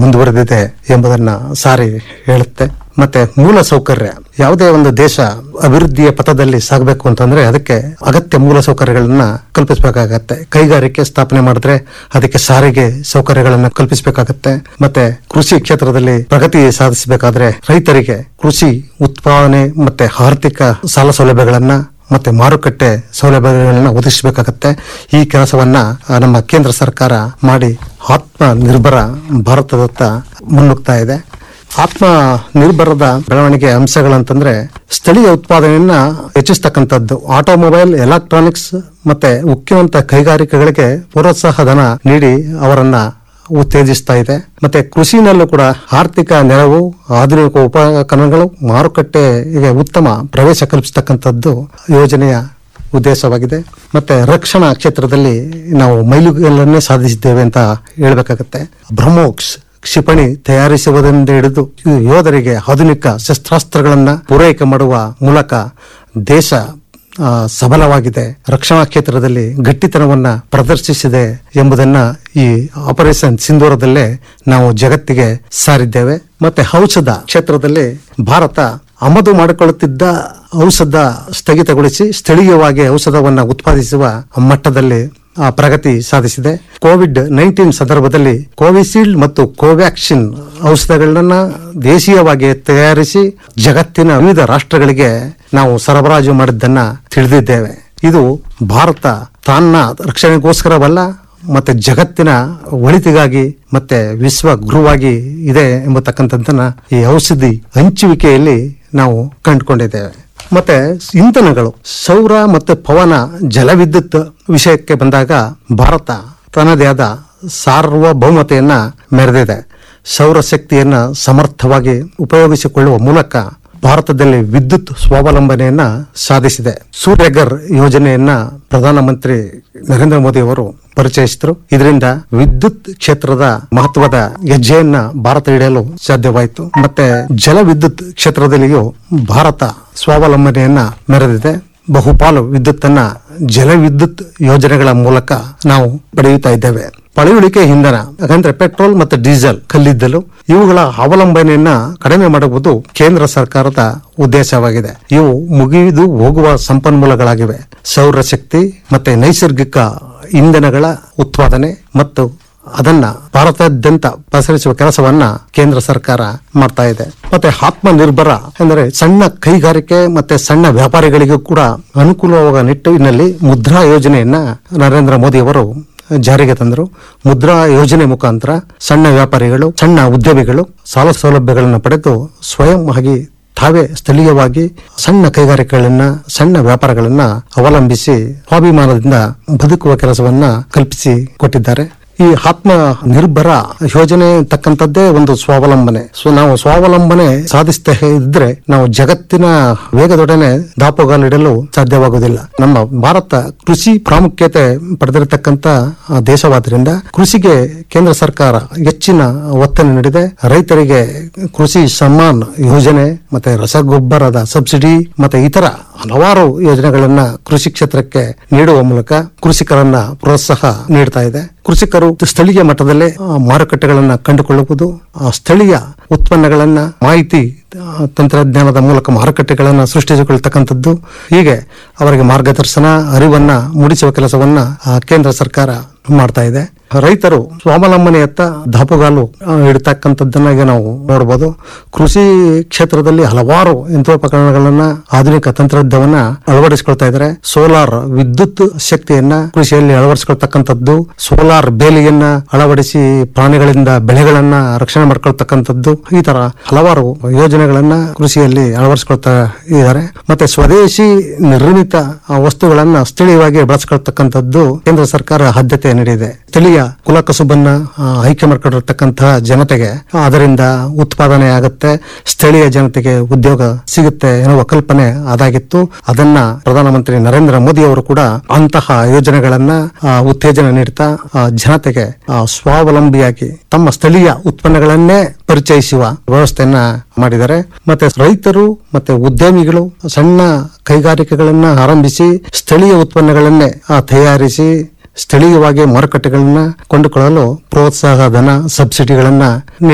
ಮುಂದುವರೆದಿದೆ ಎಂಬುದನ್ನ ಸಾರಿ ಹೇಳುತ್ತೆ ಮತ್ತೆ ಮೂಲ ಸೌಕರ್ಯ ಯಾವುದೇ ಒಂದು ದೇಶ ಅಭಿವೃದ್ಧಿಯ ಪಥದಲ್ಲಿ ಸಾಗಬೇಕು ಅಂತಂದ್ರೆ ಅದಕ್ಕೆ ಅಗತ್ಯ ಮೂಲ ಸೌಕರ್ಯಗಳನ್ನ ಕಲ್ಪಿಸಬೇಕಾಗತ್ತೆ ಕೈಗಾರಿಕೆ ಸ್ಥಾಪನೆ ಮಾಡಿದ್ರೆ ಅದಕ್ಕೆ ಸಾರಿಗೆ ಸೌಕರ್ಯಗಳನ್ನ ಕಲ್ಪಿಸಬೇಕಾಗತ್ತೆ ಮತ್ತೆ ಕೃಷಿ ಕ್ಷೇತ್ರದಲ್ಲಿ ಪ್ರಗತಿ ಸಾಧಿಸಬೇಕಾದ್ರೆ ರೈತರಿಗೆ ಕೃಷಿ ಉತ್ಪಾದನೆ ಮತ್ತೆ ಆರ್ಥಿಕ ಸಾಲ ಸೌಲಭ್ಯಗಳನ್ನ ಮತ್ತೆ ಮಾರುಕಟ್ಟೆ ಸೌಲಭ್ಯಗಳನ್ನ ಒದಗಿಸಬೇಕಾಗತ್ತೆ ಈ ಕೆಲಸವನ್ನ ಆ, ನಮ್ಮ ಕೇಂದ್ರ ಸರ್ಕಾರ ಮಾಡಿ ಆತ್ಮ ನಿರ್ಭರ ಭಾರತದತ್ತ ಮುನ್ನುಗ್ತಾ ಇದೆ ಆತ್ಮ ನಿರ್ಭರದ ಬೆಳವಣಿಗೆ ಅಂಶಗಳಂತಂದ್ರೆ ಸ್ಥಳೀಯ ಉತ್ಪಾದನೆಯನ್ನ ಹೆಚ್ಚಿಸ್ತಕ್ಕಂಥದ್ದು ಆಟೋಮೊಬೈಲ್ ಎಲೆಕ್ಟ್ರಾನಿಕ್ಸ್ ಮತ್ತೆ ಉಕ್ಕಿನಂತ ಕೈಗಾರಿಕೆಗಳಿಗೆ ಪ್ರೋತ್ಸಾಹ ಧನ ನೀಡಿ ಅವರನ್ನ ಉತ್ತೇಜಿಸ್ತಾ ಇದೆ ಮತ್ತೆ ಕೃಷಿನಲ್ಲೂ ಕೂಡ ಆರ್ಥಿಕ ನೆರವು ಆಧುನಿಕ ಉಪಕರಣಗಳು ಮಾರುಕಟ್ಟೆಗೆ ಉತ್ತಮ ಪ್ರವೇಶ ಕಲ್ಪಿಸತಕ್ಕಂಥದ್ದು ಯೋಜನೆಯ ಉದ್ದೇಶವಾಗಿದೆ ಮತ್ತೆ ರಕ್ಷಣಾ ಕ್ಷೇತ್ರದಲ್ಲಿ ನಾವು ಮೈಲುಗಲ್ಲನ್ನೇ ಸಾಧಿಸಿದ್ದೇವೆ ಅಂತ ಹೇಳ್ಬೇಕಾಗತ್ತೆ ಬ್ರಹ್ಮೋಕ್ಸ್ ಕ್ಷಿಪಣಿ ತಯಾರಿಸುವುದರಿಂದ ಹಿಡಿದು ಯೋಧರಿಗೆ ಆಧುನಿಕ ಶಸ್ತ್ರಾಸ್ತ್ರಗಳನ್ನ ಪೂರೈಕೆ ಮಾಡುವ ಮೂಲಕ ದೇಶ ಆ, ಸಬಲವಾಗಿದೆ ರಕ್ಷಣಾ ಕ್ಷೇತ್ರದಲ್ಲಿ ಗಟ್ಟಿತನವನ್ನ ಪ್ರದರ್ಶಿಸಿದೆ ಎಂಬುದನ್ನ ಈ ಆಪರೇಷನ್ ಸಿಂಧೂರದಲ್ಲೇ ನಾವು ಜಗತ್ತಿಗೆ ಸಾರಿದ್ದೇವೆ ಮತ್ತೆ ಔಷಧ ಕ್ಷೇತ್ರದಲ್ಲಿ ಭಾರತ ಆಮದು ಮಾಡಿಕೊಳ್ಳುತ್ತಿದ್ದ ಔಷಧ ಸ್ಥಗಿತಗೊಳಿಸಿ ಸ್ಥಳೀಯವಾಗಿ ಔಷಧವನ್ನ ಉತ್ಪಾದಿಸುವ ಮಟ್ಟದಲ್ಲಿ ಆ, ಪ್ರಗತಿ ಸಾಧಿಸಿದೆ ಕೋವಿಡ್ ನೈನ್ಟೀನ್ ಸಂದರ್ಭದಲ್ಲಿ ಕೋವಿಶೀಲ್ಡ್ ಮತ್ತು ಕೋವ್ಯಾಕ್ಸಿನ್ ಔಷಧಗಳನ್ನ ದೇಶೀಯವಾಗಿ ತಯಾರಿಸಿ ಜಗತ್ತಿನ ವಿವಿಧ ರಾಷ್ಟ್ರಗಳಿಗೆ ನಾವು ಸರಬರಾಜು ಮಾಡಿದ್ದನ್ನ ತಿಳಿದಿದ್ದೇವೆ ಇದು ಭಾರತ ತನ್ನ ರಕ್ಷಣೆಗೋಸ್ಕರವಲ್ಲ ಮತ್ತೆ ಜಗತ್ತಿನ ಒಳಿತಿಗಾಗಿ ಮತ್ತೆ ವಿಶ್ವ ಗುರುವಾಗಿ ಇದೆ ಎಂಬತಕ್ಕಂಥದ್ದನ್ನ ಈ ಔಷಧಿ ಹಂಚುವಿಕೆಯಲ್ಲಿ ನಾವು ಕಂಡುಕೊಂಡಿದ್ದೇವೆ ಮತ್ತೆ ಇಂಧನಗಳು ಸೌರ ಮತ್ತು ಪವನ ಜಲವಿದ್ಯುತ್ ವಿಷಯಕ್ಕೆ ಬಂದಾಗ ಭಾರತ ತನ್ನದೇ ಆದ ಸಾರ್ವಭೌಮತೆಯನ್ನ ಮೆರೆದಿದೆ ಸೌರಶಕ್ತಿಯನ್ನ ಸಮರ್ಥವಾಗಿ ಉಪಯೋಗಿಸಿಕೊಳ್ಳುವ ಮೂಲಕ ಭಾರತದಲ್ಲಿ ವಿದ್ಯುತ್ ಸ್ವಾವಲಂಬನೆಯನ್ನ ಸಾಧಿಸಿದೆ ಸೂರ್ಯಗರ್ ಯೋಜನೆಯನ್ನ ಪ್ರಧಾನಮಂತ್ರಿ ನರೇಂದ್ರ ಮೋದಿ ಅವರು ಪರಿಚಯಿಸಿದರು ಇದರಿಂದ ವಿದ್ಯುತ್ ಕ್ಷೇತ್ರದ ಮಹತ್ವದ ಹೆಜ್ಜೆಯನ್ನ ಭಾರತ ಹಿಡಿಯಲು ಸಾಧ್ಯವಾಯಿತು ಮತ್ತೆ ಜಲ ವಿದ್ಯುತ್ ಕ್ಷೇತ್ರದಲ್ಲಿಯೂ ಭಾರತ ಸ್ವಾವಲಂಬನೆಯನ್ನ ಮೆರೆದಿದೆ ಬಹುಪಾಲು ವಿದ್ಯುತ್ತನ್ನ ಜಲ ವಿದ್ಯುತ್ ಯೋಜನೆಗಳ ಮೂಲಕ ನಾವು ಪಡೆಯುತ್ತಾ ಇದ್ದೇವೆ ಪಳೆಯುಳಿಕೆ ಇಂಧನ ಯಾಕಂದ್ರೆ ಪೆಟ್ರೋಲ್ ಮತ್ತು ಡೀಸೆಲ್ ಕಲ್ಲಿದ್ದಲು ಇವುಗಳ ಅವಲಂಬನೆಯನ್ನ ಕಡಿಮೆ ಮಾಡುವುದು ಕೇಂದ್ರ ಸರ್ಕಾರದ ಉದ್ದೇಶವಾಗಿದೆ ಇವು ಮುಗಿದು ಹೋಗುವ ಸಂಪನ್ಮೂಲಗಳಾಗಿವೆ ಸೌರಶಕ್ತಿ ಮತ್ತೆ ನೈಸರ್ಗಿಕ ಇಂಧನಗಳ ಉತ್ಪಾದನೆ ಮತ್ತು ಅದನ್ನ ಭಾರತಾದ್ಯಂತ ಪಸರಿಸುವ ಕೆಲಸವನ್ನ ಕೇಂದ್ರ ಸರ್ಕಾರ ಮಾಡ್ತಾ ಇದೆ ಮತ್ತೆ ಆತ್ಮ ನಿರ್ಭರ ಅಂದರೆ ಸಣ್ಣ ಕೈಗಾರಿಕೆ ಮತ್ತೆ ಸಣ್ಣ ವ್ಯಾಪಾರಿಗಳಿಗೂ ಕೂಡ ಅನುಕೂಲವಾಗುವ ನಿಟ್ಟಿನಲ್ಲಿ ಮುದ್ರಾ ಯೋಜನೆಯನ್ನ ನರೇಂದ್ರ ಮೋದಿ ಅವರು ಜಾರಿಗೆ ತಂದರು ಮುದ್ರಾ ಯೋಜನೆ ಮುಖಾಂತರ ಸಣ್ಣ ವ್ಯಾಪಾರಿಗಳು ಸಣ್ಣ ಉದ್ಯಮಿಗಳು ಸಾಲ ಸೌಲಭ್ಯಗಳನ್ನು ಪಡೆದು ಸ್ವಯಂ ಆಗಿ ತಾವೇ ಸ್ಥಳೀಯವಾಗಿ ಸಣ್ಣ ಕೈಗಾರಿಕೆಗಳನ್ನ ಸಣ್ಣ ವ್ಯಾಪಾರಗಳನ್ನ ಅವಲಂಬಿಸಿ ಸ್ವಾಭಿಮಾನದಿಂದ ಬದುಕುವ ಕೆಲಸವನ್ನ ಕಲ್ಪಿಸಿ ಕೊಟ್ಟಿದ್ದಾರೆ ಈ ಆತ್ಮ ನಿರ್ಭರ ಯೋಜನೆ ತಕ್ಕಂತದ್ದೇ ಒಂದು ಸ್ವಾವಲಂಬನೆ ಸೊ ನಾವು ಸ್ವಾವಲಂಬನೆ ಸಾಧಿಸ್ತಾ ಇದ್ರೆ ನಾವು ಜಗತ್ತಿನ ವೇಗದೊಡನೆ ದಾಪುಗಾಲಿಡಲು ಸಾಧ್ಯವಾಗುವುದಿಲ್ಲ ನಮ್ಮ ಭಾರತ ಕೃಷಿ ಪ್ರಾಮುಖ್ಯತೆ ಪಡೆದಿರತಕ್ಕಂತ ಆ, ದೇಶವಾದ್ರಿಂದ ಕೃಷಿಗೆ ಕೇಂದ್ರ ಸರ್ಕಾರ ಹೆಚ್ಚಿನ ಒತ್ತನ್ನು ನೀಡಿದೆ ರೈತರಿಗೆ ಕೃಷಿ ಸಮ್ಮಾನ್ ಯೋಜನೆ ಮತ್ತೆ ರಸಗೊಬ್ಬರದ ಸಬ್ಸಿಡಿ ಮತ್ತೆ ಇತರ ಹಲವಾರು ಯೋಜನೆಗಳನ್ನ ಕೃಷಿ ಕ್ಷೇತ್ರಕ್ಕೆ ನೀಡುವ ಮೂಲಕ ಕೃಷಿಕರನ್ನ ಪ್ರೋತ್ಸಾಹ ನೀಡ್ತಾ ಇದೆ ಕೃಷಿಕರು ಸ್ಥಳೀಯ ಮಟ್ಟದಲ್ಲೇ ಆ, ಮಾರುಕಟ್ಟೆಗಳನ್ನ ಕಂಡುಕೊಳ್ಳುವುದು ಆ, ಸ್ಥಳೀಯ ಉತ್ಪನ್ನಗಳನ್ನ ಮಾಹಿತಿ ಆ, ತಂತ್ರಜ್ಞಾನದ ಮೂಲಕ ಮಾರುಕಟ್ಟೆಗಳನ್ನ ಸೃಷ್ಟಿಸಿಕೊಳ್ತಕ್ಕಂಥದ್ದು ಹೀಗೆ ಅವರಿಗೆ ಮಾರ್ಗದರ್ಶನ ಅರಿವನ್ನ ಮೂಡಿಸುವ ಕೆಲಸವನ್ನ ಆ, ಕೇಂದ್ರ ಸರ್ಕಾರ ಮಾಡ್ತಾ ಇದೆ ರೈತರು ಸ್ವಾವಲಂಬನೆಯತ್ತ ದಾಪುಗಾಲು ಆ, ಇಡ್ತಕ್ಕಂಥದ್ದನ್ನ ಈಗ ನಾವು ನೋಡಬಹುದು ಕೃಷಿ ಕ್ಷೇತ್ರದಲ್ಲಿ ಹಲವಾರು ಯಂತ್ರೋಪಕರಣಗಳನ್ನ ಆಧುನಿಕ ತಂತ್ರಜ್ಞವನ್ನ ಅಳವಡಿಸಿಕೊಳ್ತಾ ಇದ್ದಾರೆ ಸೋಲಾರ್ ವಿದ್ಯುತ್ ಶಕ್ತಿಯನ್ನ ಕೃಷಿಯಲ್ಲಿ ಅಳವಡಿಸಿಕೊಳ್ತಕ್ಕಂಥದ್ದು ಸೋಲಾರ್ ಬೇಲಿಯನ್ನ ಅಳವಡಿಸಿ ಪ್ರಾಣಿಗಳಿಂದ ಬೆಳೆಗಳನ್ನ ರಕ್ಷಣೆ ಮಾಡ್ಕೊಳ್ತಕ್ಕಂಥದ್ದು ಈ ತರ ಹಲವಾರು ಯೋಜನೆಗಳನ್ನ ಕೃಷಿಯಲ್ಲಿ ಅಳವಡಿಸಿಕೊಳ್ತಾ ಇದ್ದಾರೆ ಮತ್ತೆ ಸ್ವದೇಶಿ ನಿರ್ಮಿತ ಆ, ವಸ್ತುಗಳನ್ನ ಸ್ಥಳೀಯವಾಗಿ ಬಳಸ್ಕೊಳ್ತಕ್ಕಂಥದ್ದು ಕೇಂದ್ರ ಸರ್ಕಾರ ಆದ್ಯತೆ ನೀಡಿದೆ ಸ್ಥಳೀಯ ಕುಲಕಸುಬನ್ನ ಆ, ಆಯ್ಕೆ ಮಾಡ್ಕೊಂಡಿರ್ತಕ್ಕಂತಹ ಜನತೆಗೆ ಅದರಿಂದ ಉತ್ಪಾದನೆ ಆಗುತ್ತೆ ಸ್ಥಳೀಯ ಜನತೆಗೆ ಉದ್ಯೋಗ ಸಿಗುತ್ತೆ ಎನ್ನುವ ಕಲ್ಪನೆ ಅದಾಗಿತ್ತು ಅದನ್ನ ಪ್ರಧಾನಮಂತ್ರಿ ನರೇಂದ್ರ ಮೋದಿ ಅವರು ಕೂಡ ಅಂತಹ ಯೋಜನೆಗಳನ್ನ ಆ, ಉತ್ತೇಜನ ನೀಡ್ತಾ ಆ, ಜನತೆಗೆ ಆ, ಸ್ವಾವಲಂಬಿಯಾಗಿ ತಮ್ಮ ಸ್ಥಳೀಯ ಉತ್ಪನ್ನಗಳನ್ನೇ ಪರಿಚಯಿಸುವ ವ್ಯವಸ್ಥೆಯನ್ನ ಮಾಡಿದ್ದಾರೆ ಮತ್ತೆ ರೈತರು ಮತ್ತೆ ಉದ್ಯಮಿಗಳು ಸಣ್ಣ ಕೈಗಾರಿಕೆಗಳನ್ನ ಆರಂಭಿಸಿ ಸ್ಥಳೀಯ ಉತ್ಪನ್ನಗಳನ್ನೇ ಆ, ತಯಾರಿಸಿ ಸ್ಥಳೀಯವಾಗಿ ಮಾರುಕಟ್ಟೆಗಳನ್ನ ಕೊಂಡುಕೊಳ್ಳಲು ಪ್ರೋತ್ಸಾಹ ಧನ ಸಬ್ಸಿಡಿಗಳನ್ನ